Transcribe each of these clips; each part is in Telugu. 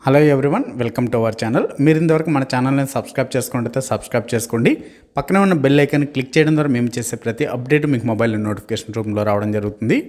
hello everyone welcome to our channel మీరు ఇంతవరకు మన ఛానల్ని సబ్స్క్రైబ్ చేసుకుంటే సబ్స్క్రైబ్ చేసుకోండి పక్కనే ఉన్న బెల్ ఐకాన్ క్లిక్ చేయడం ద్వారా మేము చేసే ప్రతి అప్డేట్ మీకు మొబైల్ నోటిఫికేషన్ రూమ్లో రావడం జరుగుతుంది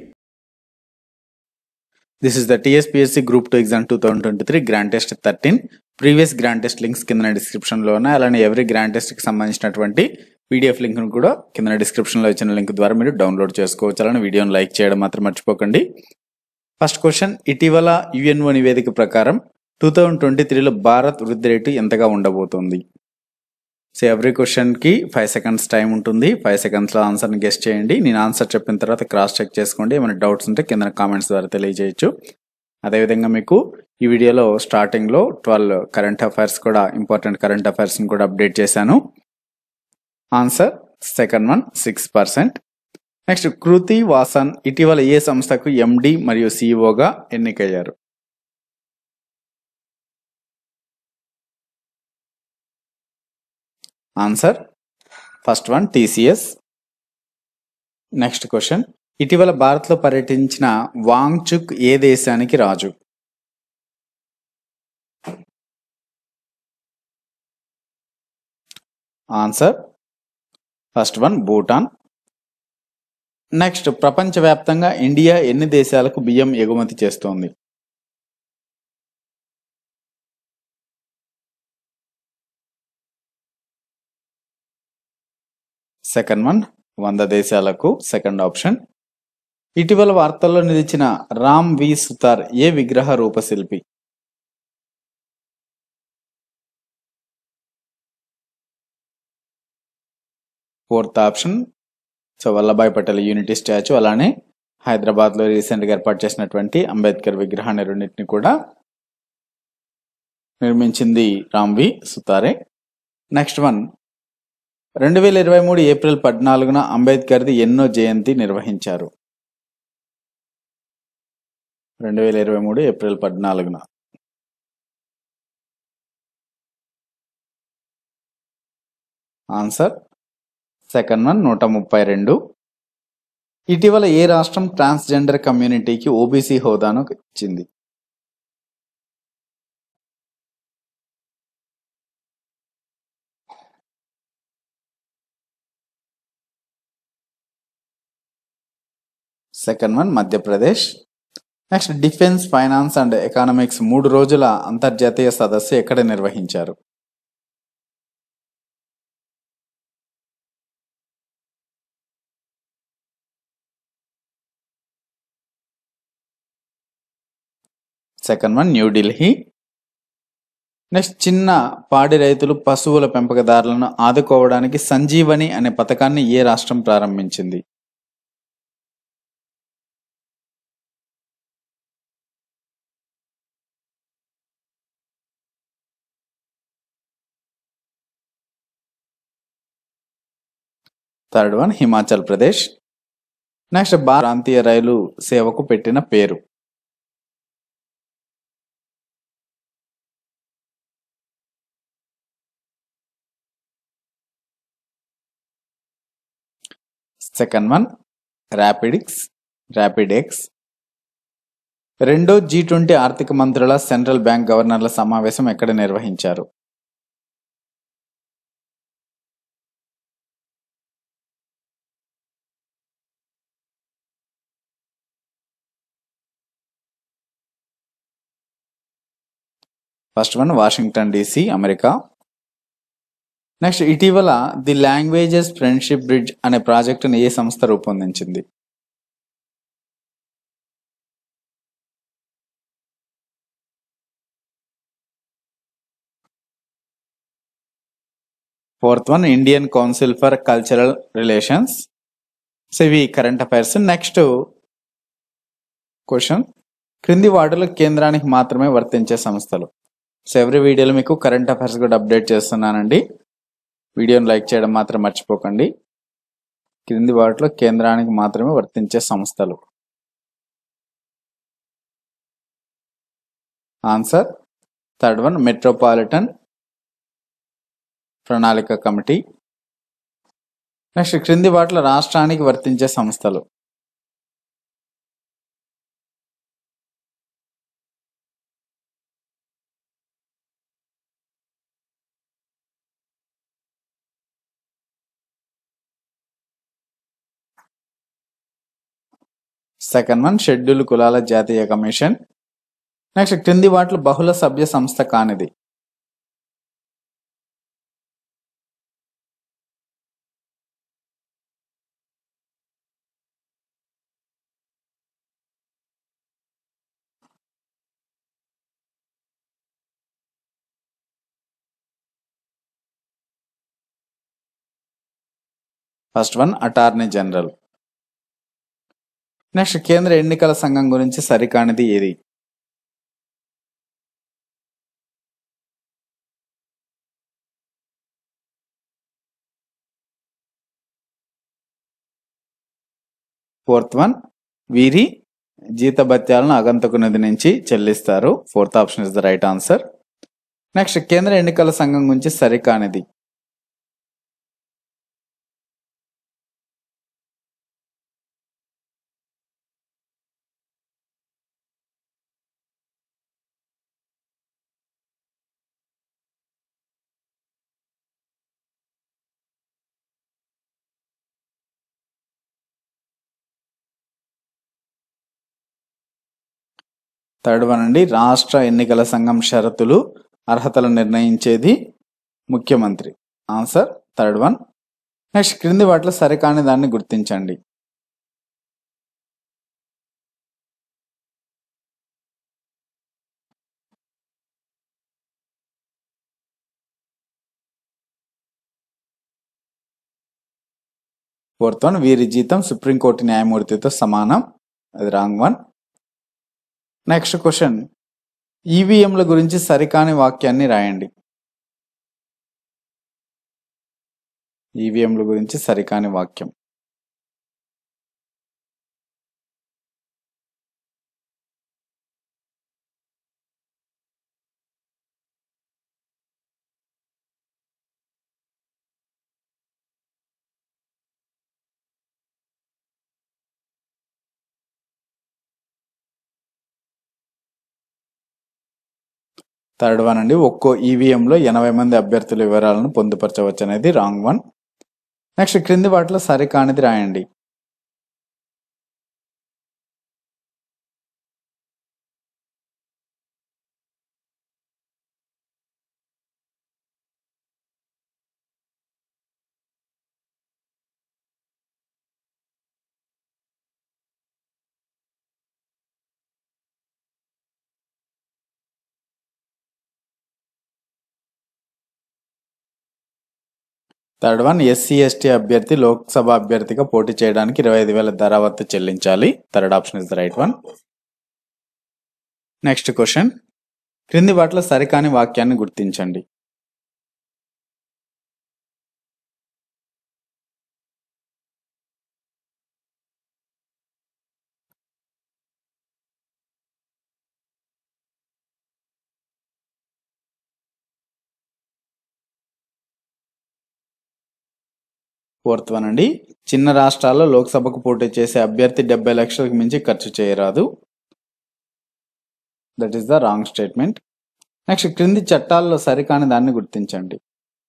this is the TSPSC group two exam two thousand twenty three grand test thirteen previous grand test links కింద డిస్క్రిప్షన్లో ఉన్నాయి అలానే ఎవరీ గ్రాండ్ టెస్ట్కి సంబంధించినటువంటి పీడిఎఫ్ లింక్ను కూడా కింద డిస్క్రిప్షన్లో ఇచ్చిన లింక్ ద్వారా మీరు డౌన్లోడ్ చేసుకోవచ్చు అలానే వీడియోని లైక్ చేయడం మాత్రం మర్చిపోకండి ఫస్ట్ క్వశ్చన్ ఇటీవల యుఎన్ఓ నివేదిక ప్రకారం టూ థౌజండ్ ట్వంటీ త్రీలో భారత్ వృద్ధి రేటు ఎంతగా ఉండబోతోంది సో ఎవ్రీ క్వశ్చన్కి ఫైవ్ సెకండ్స్ టైం ఉంటుంది ఫైవ్ సెకండ్స్లో ఆన్సర్ని గెస్ట్ చేయండి నేను ఆన్సర్ చెప్పిన తర్వాత క్రాస్ చెక్ చేసుకోండి ఏమైనా డౌట్స్ ఉంటే కింద కామెంట్స్ ద్వారా తెలియజేయచ్చు అదేవిధంగా మీకు ఈ వీడియోలో స్టార్టింగ్లో ట్వెల్వ్ కరెంట్ అఫైర్స్ కూడా ఇంపార్టెంట్ కరెంట్ అఫైర్స్ని కూడా అప్డేట్ చేశాను answer second one six percent next Kriti Vasan ఇటీవల ఏ సంస్థకు ఎండి మరియు సిఇఓగా ఎన్నికయ్యారు answer first one TCS next question ఇటీవల భారత్లో పర్యటించిన వాంగ్చుక్ ఏ దేశానికి రాజు answer first one Bhutan next ప్రపంచవ్యాప్తంగా ఇండియా ఎన్ని దేశాలకు బియ్యం ఎగుమతి చేస్తోంది సెకండ్ వన్ వంద దేశాలకు సెకండ్ ఆప్షన్ ఇటీవల వార్తల్లో నిలిచిన రామ్ వి సుతార్ ఏ విగ్రహ రూపశిల్పి fourth option so Vallabhbhai Patel unity statue అలానే హైదరాబాద్లో రీసెంట్గా ఏర్పాటు చేసినటువంటి అంబేద్కర్ విగ్రహాన్ని రెండింటిని కూడా నిర్మించింది రామ్వి సుతారే నెక్స్ట్ వన్ రెండు వేల ఇరవై మూడు ఏప్రిల్ పద్నాలుగున అంబేద్కర్ది ఎన్నో జయంతి నిర్వహించారు రెండు వేల ఇరవై మూడు ఏప్రిల్ పద్నాలుగున ఆన్సర్ సెకండ్ వన్ నూట ముప్పై రెండు ఇటీవల ఏ రాష్ట్రం ట్రాన్స్జెండర్ కమ్యూనిటీకి ఓబీసీ హోదాను ఇచ్చింది second one Madhya Pradesh next defence finance and economics మూడు రోజుల అంతర్జాతీయ సదస్సు ఎక్కడ నిర్వహించారు సెకండ్ వన్ న్యూఢిల్లీ నెక్స్ట్ చిన్న పాడి రైతులు పశువుల పెంపకదారులను ఆదుకోవడానికి సంజీవని అనే పథకాన్ని ఏ రాష్ట్రం ప్రారంభించింది third one Himachal Pradesh next భారత ప్రాంతీయ రైలు సేవకు పెట్టిన పేరు సెకండ్ వన్ ర్యాపిడిక్స్ ర్యాపిడెక్స్ రెండో జీ ట్వంటీ ఆర్థిక మంత్రుల సెంట్రల్ బ్యాంక్ గవర్నర్ల సమావేశం ఎక్కడ నిర్వహించారు first one Washington DC America next ఇటీవల ది లాంగ్వేజెస్ ఫ్రెండ్షిప్ బ్రిడ్జ్ అనే ప్రాజెక్టును ఏ సంస్థ రూపొందించింది fourth one Indian council for cultural relations so ఇవి కరెంట్ అఫైర్స్ నెక్స్ట్ క్వశ్చన్ క్రింది వాటిలో కేంద్రానికి మాత్రమే వర్తించే సంస్థలు సో ఎవ్రీ వీడియోలో మీకు కరెంట్ అఫైర్స్ కూడా అప్డేట్ చేస్తున్నానండి వీడియోని లైక్ చేయడం మాత్రం మర్చిపోకండి క్రింది వాటిలో కేంద్రానికి మాత్రమే వర్తించే సంస్థలు ఆన్సర్ థర్డ్ వన్ మెట్రోపాలిటన్ ప్రణాళిక కమిటీ నెక్స్ట్ క్రింది వాటిలో రాష్ట్రానికి వర్తించే సంస్థలు సెకండ్ వన్ షెడ్యూల్ కులాల జాతీయ కమిషన్ నెక్స్ట్ క్రింది వాటిలో బహుళ సభ్య సంస్థ కానిది first one attorney general next కేంద్ర ఎన్నికల సంఘం గురించి సరికానిది ఏది ఫోర్త్ వన్ వీరి జీతభత్యాలను అగంతకు నిధి నుంచి చెల్లిస్తారు fourth option is the right answer next కేంద్ర ఎన్నికల సంఘం గురించి సరికానిది థర్డ్ వన్ అండి రాష్ట్ర ఎన్నికల సంఘం షరతులు అర్హతలు నిర్ణయించేది ముఖ్యమంత్రి ఆన్సర్ థర్డ్ వన్ నెక్స్ట్ క్రింది వాటిలో సరికాని దాన్ని గుర్తించండి ఫోర్త్ వన్ వీరి జీతం సుప్రీంకోర్టు న్యాయమూర్తితో సమానం అది రాంగ్ వన్ నెక్స్ట్ క్వశ్చన్ ఈవీఎంల గురించి సరికాని వాక్యాన్ని రాయండి ఈవీఎంల గురించి సరికాని వాక్యం థర్డ్ వన్ అండి ఒక్కో ఈవీఎంలో ఎనభై మంది అభ్యర్థుల వివరాలను పొందుపరచవచ్చు అనేది రాంగ్ వన్ నెక్స్ట్ క్రింది వాటిలో సరికానిది రాయండి థర్డ్ వన్ ఎస్సీ ఎస్టీ అభ్యర్థి లోక్సభ అభ్యర్థిగా పోటీ చేయడానికి ఇరవై ఐదు వేల ధరావత్తు చెల్లించాలి third option is the right one next question క్రింది వాటిలో సరికాని వాక్యాన్ని గుర్తించండి ఫోర్త్ వన్ అండి చిన్న రాష్ట్రాల్లో లోక్సభకు పోటీ చేసే అభ్యర్థి డెబ్బై లక్షలకు మించి ఖర్చు చేయరాదు that is the wrong statement next క్రింది చట్టాల్లో సరికాని దాన్ని గుర్తించండి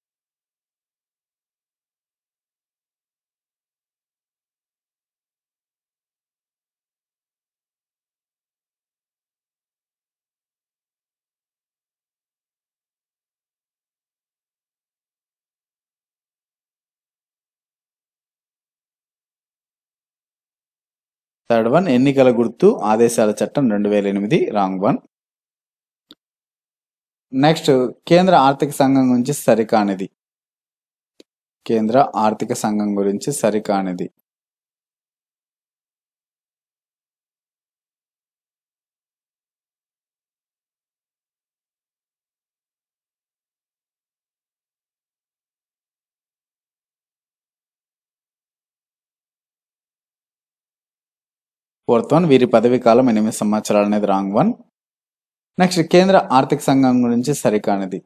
థర్డ్ వన్ ఎన్నికల గుర్తు ఆదేశాల చట్టం రెండు వేల ఎనిమిది రాంగ్ వన్ నెక్స్ట్ కేంద్ర ఆర్థిక సంఘం గురించి సరికానిది కేంద్ర ఆర్థిక సంఘం గురించి సరికానిది ఫోర్త్ వన్ వీరి పదవి కాలం ఎనిమిది సంవత్సరాలు అనేది రాంగ్ వన్ నెక్స్ట్ కేంద్ర ఆర్థిక సంఘం గురించి సరికానిది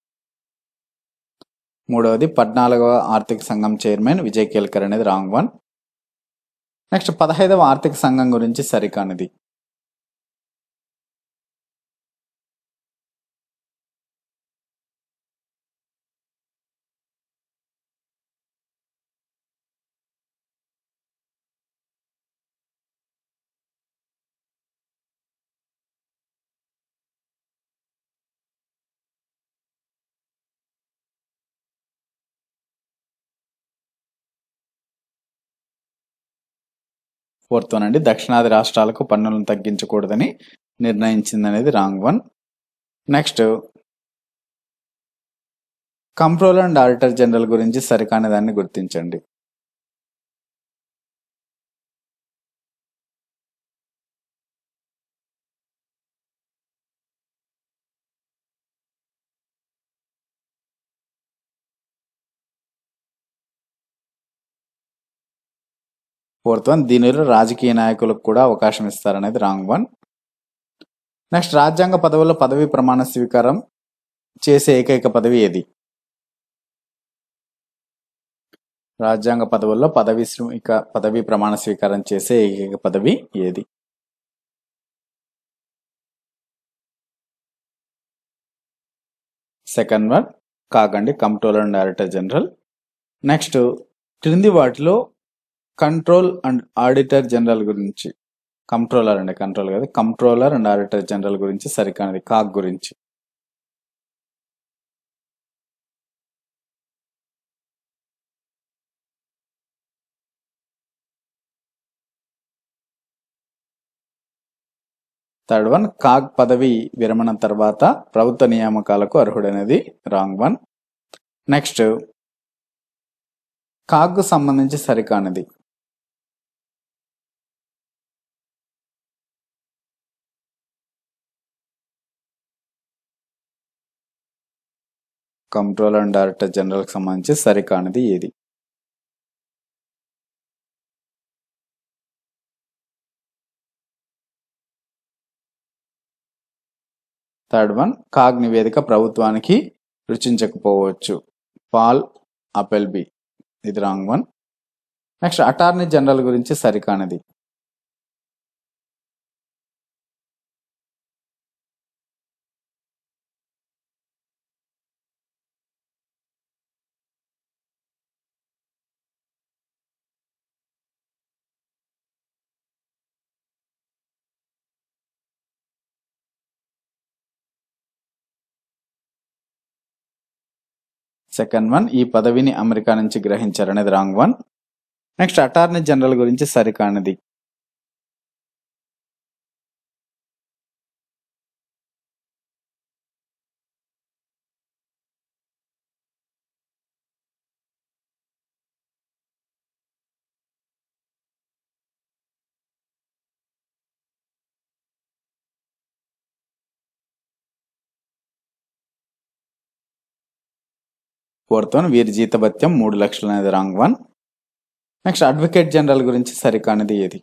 మూడవది పద్నాలుగవ ఆర్థిక సంఘం చైర్మన్ విజయ్ కేల్కర్ అనేది రాంగ్ వన్ నెక్స్ట్ పదహైదవ ఆర్థిక సంఘం గురించి సరికానిది ఫోర్త్ వన్ అండి దక్షిణాది రాష్ట్రాలకు పన్నులను తగ్గించకూడదని నిర్ణయించింది అనేది wrong one next controller and auditor general గురించి సరికాని దాన్ని గుర్తించండి ఫోర్త్ వన్ దీనిలో రాజకీయ నాయకులకు కూడా అవకాశం ఇస్తారనేది రాంగ్ వన్ నెక్స్ట్ రాజ్యాంగ పదవుల్లో పదవి ప్రమాణ స్వీకారం చేసే ఏకైక పదవి ఏది రాజ్యాంగ పదవుల్లో పదవి స్వీక పదవి ప్రమాణ స్వీకారం చేసే ఏకైక పదవి ఏది సెకండ్ వన్ కాకండి controller and director general next క్రింది వాటిలో కంట్రోల్ అండ్ ఆడిటర్ జనరల్ గురించి కంట్రోలర్ అండి కంట్రోల్ కదా కంట్రోలర్ అండ్ ఆడిటర్ జనరల్ గురించి సరికానిది కాక్ గురించి థర్డ్ వన్ కాగ్ పదవి విరమణ తర్వాత ప్రభుత్వ నియామకాలకు అర్హుడనేది రాంగ్ వన్ నెక్స్ట్ కాగ్కు సంబంధించి సరికానిది కంట్రోలర్ అండ్ డైరెక్టర్ జనరల్కి సంబంధించి సరికానిది ఏది థర్డ్ వన్ కాగ్ నివేదిక ప్రభుత్వానికి రుచించకపోవచ్చు పాల్ అపెల్బి ఇది wrong one next attorney general గురించి సరికానిది సెకండ్ వన్ ఈ పదవిని అమెరికా నుంచి గ్రహించారనేది wrong one next attorney general గురించి సరికానిది ఫోర్త్ వన్ వీరి జీతభత్యం మూడు లక్షలు అనేది wrong one next advocate general గురించి సరికానిది ఏది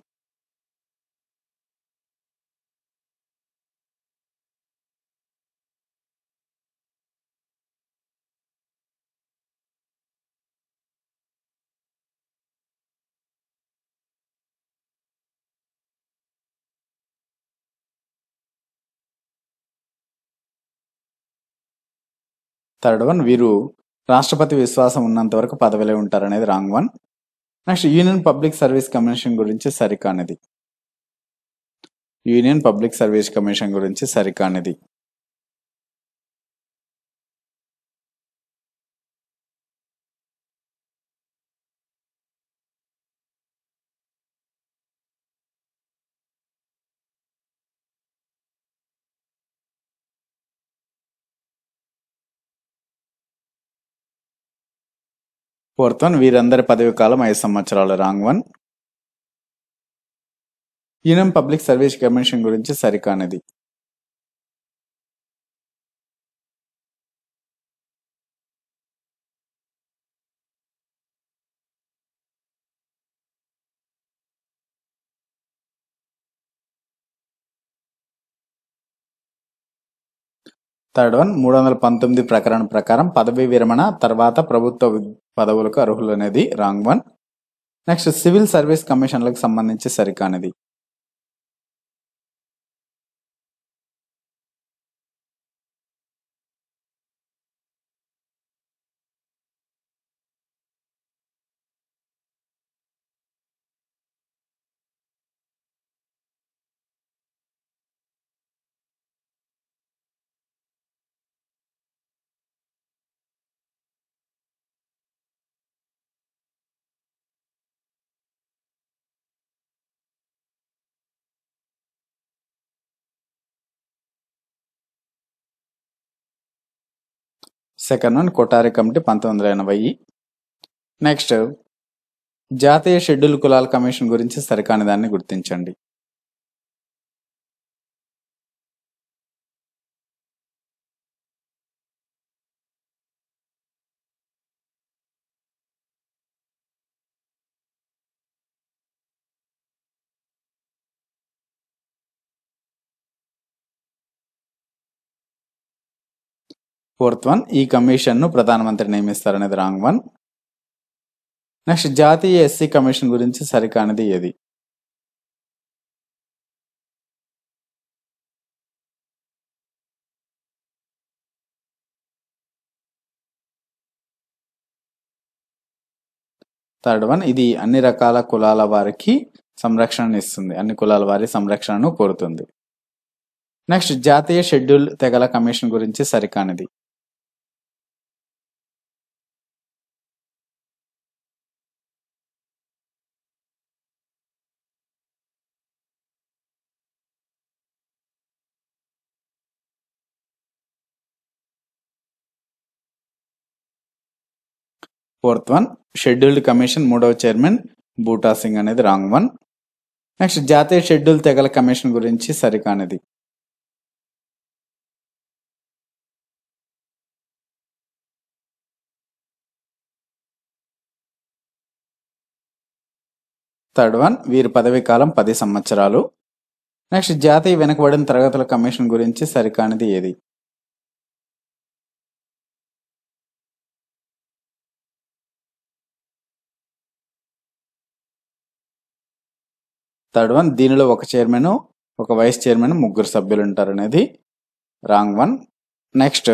థర్డ్ వన్ వీరు రాష్ట్రపతి విశ్వాసం ఉన్నంత వరకు పదవిలో ఉంటారనేది wrong one next union public service commission గురించి సరికానిది యూనియన్ పబ్లిక్ సర్వీస్ కమిషన్ గురించి సరికానిది ఫోర్త్ వన్ వీరందరి పదవి కాలం ఐదు సంవత్సరాలు wrong one union public service commission గురించి సరికానిది థర్డ్ వన్ మూడు వందల పంతొమ్మిది ప్రకరణ ప్రకారం పదవీ విరమణ తర్వాత ప్రభుత్వ ఉద్- పదవులకు అర్హులు అనేది wrong one next civil service కమిషన్లకు సంబంధించి సరికానిది సెకండ్ వన్ కొటారి కమిటీ పంతొమ్మిది వందల ఎనభై నెక్స్ట్ జాతీయ షెడ్యూల్ కులాల కమిషన్ గురించి సరికాని దాన్ని గుర్తించండి ఫోర్త్ వన్ ఈ కమిషన్ ను ప్రధానమంత్రి నియమిస్తారనేది రాంగ్ వన్ నెక్స్ట్ జాతీయ ఎస్సీ కమిషన్ గురించి సరికానిది ఏది థర్డ్ వన్ ఇది అన్ని రకాల కులాల వారికి సంరక్షణ ఇస్తుంది అన్ని కులాల వారి సంరక్షణను కోరుతుంది నెక్స్ట్ జాతీయ షెడ్యూల్ తెగల కమిషన్ గురించి సరికానిది ఫోర్త్ వన్ షెడ్యూల్డ్ కమిషన్ మూడవ చైర్మన్ బూటా సింగ్ అనేది రాంగ్ వన్ నెక్స్ట్ జాతీయ షెడ్యూల్ తెగల కమిషన్ గురించి సరికానిది థర్డ్ వన్ వీరి పదవీ కాలం పది సంవత్సరాలు నెక్స్ట్ జాతీయ వెనుకబడిన తరగతుల కమిషన్ గురించి సరికానిది ఏది థర్డ్ వన్ దీనిలో ఒక చైర్మన్ ఒక వైస్ చైర్మన్ ముగ్గురు సభ్యులు ఉంటారు అనేది రాంగ్ వన్ నెక్స్ట్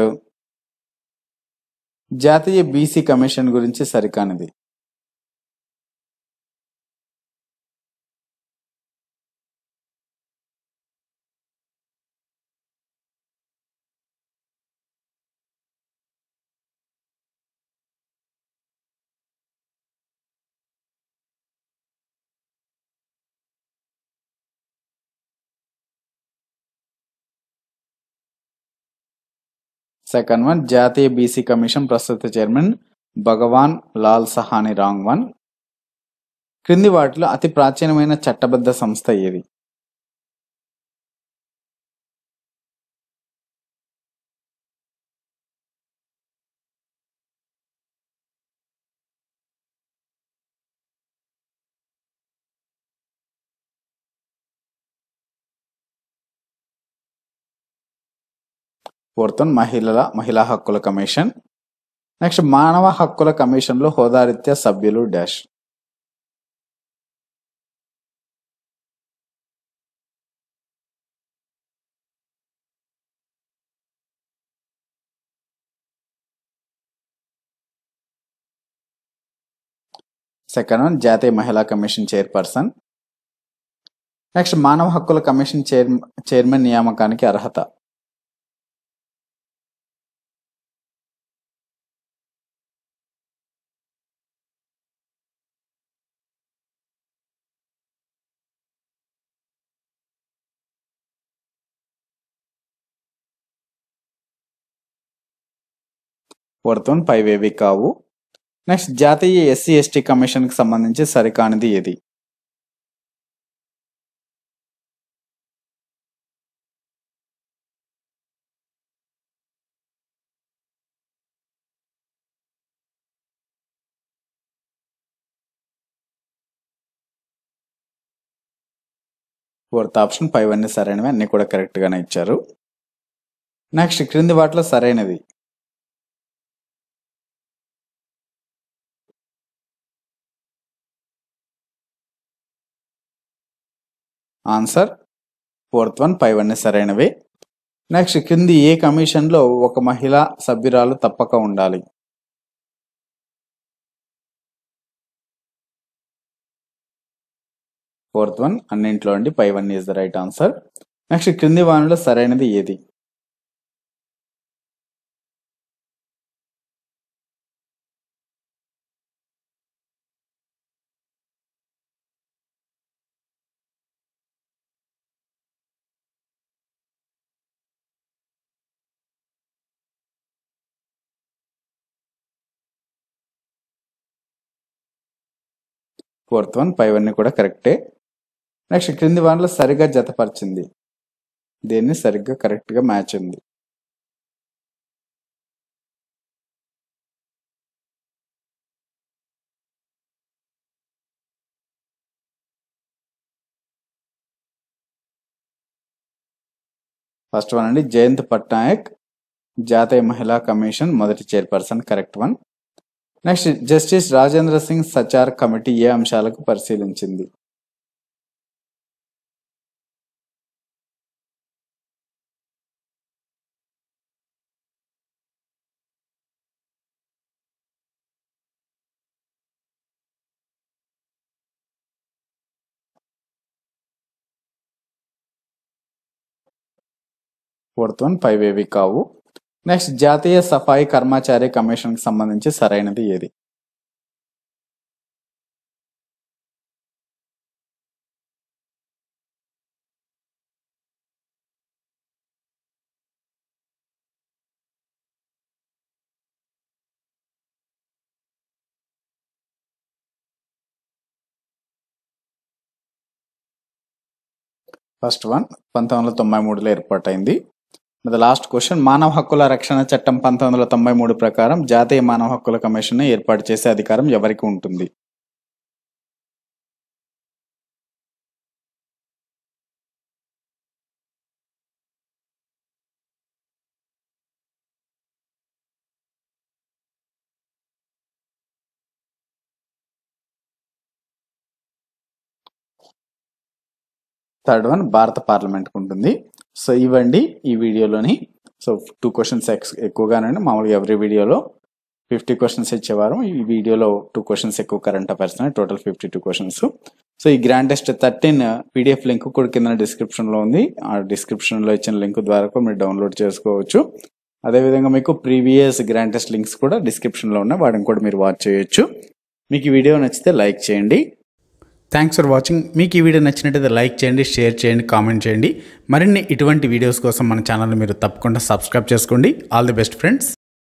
జాతీయ బీసీ కమిషన్ గురించి సరికానిది సెకండ్ వన్ జాతీయ బీసీ కమిషన్ ప్రస్తుత chairman Bhagwan Lal Sahani wrong one క్రింది వాటిలో అతి ప్రాచీనమైన చట్టబద్ధ సంస్థ ఏది ఫోర్త్ వన్ మహిళల మహిళా హక్కుల కమిషన్ నెక్స్ట్ మానవ హక్కుల కమిషన్లో హోదారీత్యా సభ్యులు డాష్ సెకండ్ వన్ జాతీయ మహిళా కమిషన్ చైర్పర్సన్ నెక్స్ట్ మానవ హక్కుల కమిషన్ చైర్ చైర్మన్ నియామకానికి అర్హత ఫోర్త్ వన్ పైవేవి కావు నెక్స్ట్ జాతీయ ఎస్సీ ఎస్టీ కమిషన్కి సంబంధించి సరికానిది ఏది ఫోర్త్ ఆప్షన్ పై అన్ని సరైనవి అన్ని కూడా కరెక్ట్ గానే ఇచ్చారు నెక్స్ట్ క్రింది వాటిలో సరైనది ఆన్సర్ ఫోర్త్ వన్ ఫైవ్ అన్ని సరైనవి నెక్స్ట్ కింది ఏ కమిషన్లో ఒక మహిళా సభ్యురాలు తప్పక ఉండాలి ఫోర్త్ వన్ అన్నింట్లో అండి five one is the right answer next క్రింది వానిలో సరైనది ఏది ఫోర్త్ వన్ ఫైవ్ అన్ని కూడా కరెక్టే నెక్స్ట్ క్రింది వానిలో సరిగ్గా జతపరిచింది దేన్ని సరిగ్గా కరెక్ట్గా మ్యాచ్ ఉంది ఫస్ట్ వన్ అండి జయంత్ పట్నాయక్ జాతీయ మహిళా కమిషన్ మొదటి chairperson correct one next justice Rajendra Singh Sachar committee ఏ అంశాలకు పరిశీలించింది ఫోర్త్ వన్ ఫైవ్ ఏవి కావు నెక్స్ట్ జాతీయ సఫాయి కర్మచారి కమిషన్ కి సంబంధించి సరైనది ఏది ఫస్ట్ వన్ పంతొమ్మిది వందల తొంభై మూడులో ఏర్పాటైంది ద లాస్ట్ క్వశ్చన్ మానవ హక్కుల రక్షణ చట్టం పంతొమ్మిది వందల తొంభై మూడు ప్రకారం జాతీయ మానవ హక్కుల కమిషన్ ఏర్పాటు చేసే అధికారం ఎవరికి ఉంటుంది థర్డ్ వన్ భారత పార్లమెంట్ ఉంటుంది సో ఇవ్వండి ఈ వీడియోలోని సో టూ క్వశ్చన్స్ ఎక్కువగానండి మామూలుగా ఎవ్రీ వీడియోలో ఫిఫ్టీ క్వశ్చన్స్ ఇచ్చేవారు ఈ వీడియోలో టూ క్వశ్చన్స్ ఎక్కువ current affairs total fifty two questions so ఈ grand test thirteen PDF link కూడా కింద description లో ఉంది ఆ description లో ఇచ్చిన లింక్ ద్వారా కూడా మీరు డౌన్లోడ్ చేసుకోవచ్చు అదేవిధంగా మీకు ప్రీవియస్ గ్రాండ్ టెస్ట్ లింక్స్ కూడా description లో ఉన్నాయి వాటిని కూడా మీరు వాచ్ చేయొచ్చు మీకు ఈ వీడియో నచ్చితే లైక్ చేయండి థ్యాంక్స్ ఫర్ వాచింగ్ మీకు ఈ వీడియో నచ్చినట్టయితే లైక్ చేయండి షేర్ చేయండి కామెంట్ చేయండి మరిన్ని ఇటువంటి వీడియోస్ కోసం మన ఛానల్ మీరు తప్పకుండా సబ్స్క్రైబ్ చేసుకోండి ఆల్ ది బెస్ట్ ఫ్రెండ్స్